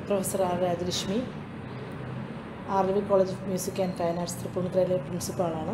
professor R Rajalakshmi R V college of music and fine arts തൃപ്പൂണിത്തുറയിലെ പ്രിൻസിപ്പാളാണ്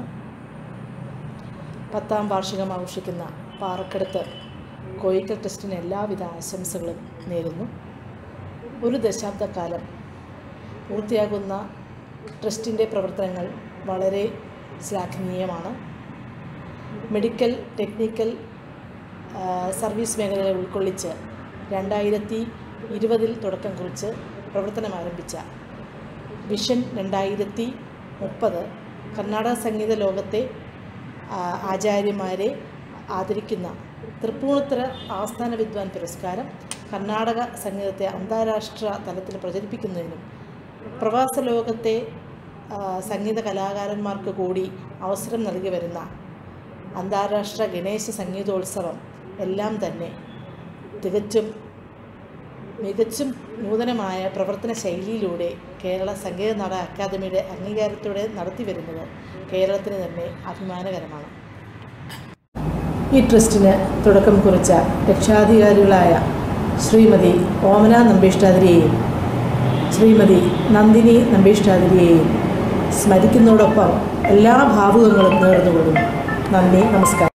പത്താം വാർഷികം ആഘോഷിക്കുന്ന പാറക്കടുത്ത് കോയിക്കൽ ടെസ്റ്റിന് എല്ലാവിധ ആശംസകളും നേരുന്നു ഒരു ദശാബ്ദക്കാലം പൂർത്തിയാകുന്ന ട്രസ്റ്റിൻ്റെ പ്രവർത്തനങ്ങൾ വളരെ ശ്ലാഘനീയമാണ് മെഡിക്കൽ ടെക്നിക്കൽ ആ, സർവീസ് മേഖലകളെ ഉൾക്കൊള്ളിച്ച് രണ്ടായിരത്തി ഇരുപതിൽ തുടക്കം കുറിച്ച് പ്രവർത്തനം ആരംഭിച്ച വിഷൻ രണ്ടായിരത്തി മുപ്പത് കർണാടക സംഗീത ലോകത്തെ ആ, ആചാര്യന്മാരെ ആദരിക്കുന്ന തൃപ്പൂണിത്തുറ ആസ്ഥാന വിദ്വാൻ പുരസ്കാരം കർണാടക സംഗീതത്തെ അന്താരാഷ്ട്ര തലത്തിൽ പ്രചരിപ്പിക്കുന്നതിനും പ്രവാസ ലോകത്തെ ആ, സംഗീത കലാകാരന്മാർക്ക് കൂടി അവസരം നൽകി വരുന്ന അന്താരാഷ്ട്ര ഗണേശ സംഗീതോത്സവം എല്ലാം തന്നെ തികച്ചും മികച്ചും നൂതനമായ പ്രവർത്തന ശൈലിയിലൂടെ കേരള സംഗീത നാടക അക്കാദമിയുടെ അംഗീകാരത്തോടെ നടത്തി വരുന്നത് കേരളത്തിന് തന്നെ അഭിമാനകരമാണ് ഈ ട്രസ്റ്റിന് തുടക്കം കുറിച്ച രക്ഷാധികാരികളായ ശ്രീമതി ഓമന നമ്പീഷ്ടാതിരിയെയും ശ്രീമതി നന്ദിനി നമ്പീഷ്ടാതിരിയെയും സ്മരിക്കുന്നതോടൊപ്പം എല്ലാ ഭാവുകങ്ങളും നേർന്നുകൊള്ളുന്നു നന്ദി നമസ്കാരം